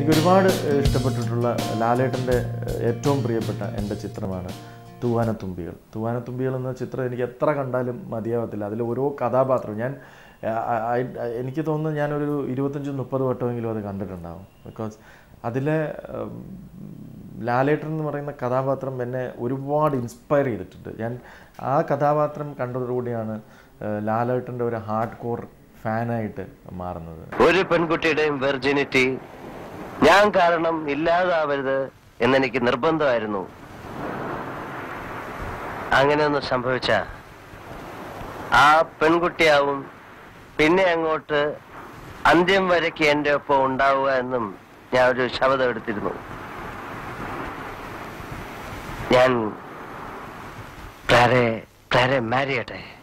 എനിക്ക് ഒരുപാട് ഏഹ്, ഇഷ്ടപ്പെട്ടിട്ടുള്ള ലാലേട്ടൻ്റെ ഏഹ്, ഏറ്റവും പ്രിയപ്പെട്ട എൻ്റെ ചിത്രമാണ് തൂവാനത്തുമ്പികൾ തൂവാനത്തുമ്പികൾ എന്ന ചിത്രം എനിക്ക് എത്ര കണ്ടാലും മതിയാവത്തില്ല അതിൽ ഓരോ കഥാപാത്രവും ഞാൻ ആ, ആ, ആ, എനിക്ക് തോന്നുന്നു ഞാനൊരു ഇരുപത്തഞ്ച് മുപ്പത് വട്ടമെങ്കിലും അത് കണ്ടിട്ടുണ്ടാവും ബിക്കോസ് അതിലെ ഉം, ലാലേട്ടൻ എന്ന് പറയുന്ന കഥാപാത്രം എന്നെ ഒരുപാട് ഇൻസ്പയർ ചെയ്തിട്ടുണ്ട് ഞാൻ ആ കഥാപാത്രം കണ്ടതോടുകൂടിയാണ് ഏഹ്, ലാലേട്ടൻ്റെ ഒരു ഹാർഡ് കോർ ഫാനായിട്ട് മാറുന്നത് ഒരു പെൺകുട്ടിയുടെയും വെർജിനിറ്റി ഞാൻ കാരണം ഇല്ലാതാവരുത് എന്നെനിക്ക് നിർബന്ധമായിരുന്നു അങ്ങനെയൊന്നും സംഭവിച്ച ആ പെൺകുട്ടിയാവും പിന്നെ അങ്ങോട്ട് അന്ത്യം വരയ്ക്ക് എൻ്റെ ഒപ്പം ഉണ്ടാവുക എന്നും ഞാൻ ഒരു ശബ്ദം എടുത്തിരുന്നു ഞാൻ ക്ലാരെ ക്ലാരെ മാരിയട്ടെ